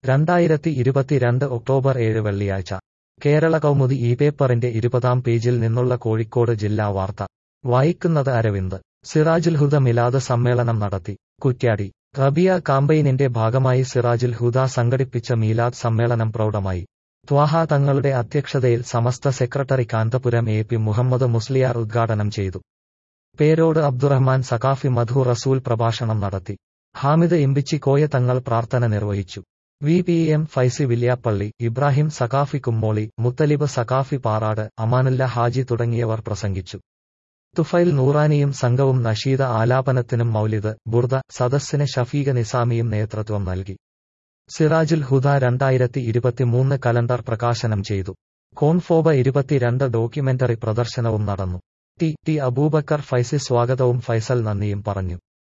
രണ്ടായിരത്തി ഇരുപത്തിരണ്ട് ഒക്ടോബർ ഏഴ് വെള്ളിയാഴ്ച കേരള കൗമുദി ഈ പേപ്പറിന്റെ ഇരുപതാം പേജിൽ നിന്നുള്ള കോഴിക്കോട് ജില്ലാ വാർത്ത വായിക്കുന്നത് അരവിന്ദ് സിറാജുൽ ഹുദ മിലാദ് സമ്മേളനം നടത്തി കുറ്റ്യാടി റബിയ കാമ്പയിനിന്റെ ഭാഗമായി സിറാജുൽ ഹുദ സംഘടിപ്പിച്ച മീലാദ് സമ്മേളനം പ്രൗഢമായി ത്വാഹ തങ്ങളുടെ അധ്യക്ഷതയിൽ Samastha secretary Kanthapuram A P Muhammad Musliyar ഉദ്ഘാടനം ചെയ്തു പേരോട് അബ്ദുറഹ്മാൻ സഖാഫി മധു റസൂൽ പ്രഭാഷണം നടത്തി ഹാമിദ് ഇമ്പിച്ചി കോയ തങ്ങൾ പ്രാർത്ഥന നിർവഹിച്ചു V P M Faizy Villiappally Ibrahim Saqafi Kummoli Muthalib Saqafi Parad Amanulla Haji തുടങ്ങിയവർ പ്രസംഗിച്ചു തുഫൈൽ നൂറാനിയും സംഘവും നഷീദ ആലാപനത്തിനും മൗലിദ് ബുർദ സദസ്സിന് ഷഫീഖ നിസാമിയും നേതൃത്വം നൽകി സിറാജുൽ ഹുദ രണ്ടായിരത്തി ഇരുപത്തിമൂന്ന് കലണ്ടർ പ്രകാശനം ചെയ്തു കോൺഫോബ ഇരുപത്തിരണ്ട് ഡോക്യുമെന്ററി പ്രദർശനവും നടന്നു ടി ടി അബൂബക്കർ ഫൈസി സ്വാഗതവും ഫൈസൽ നന്ദിയും പറഞ്ഞു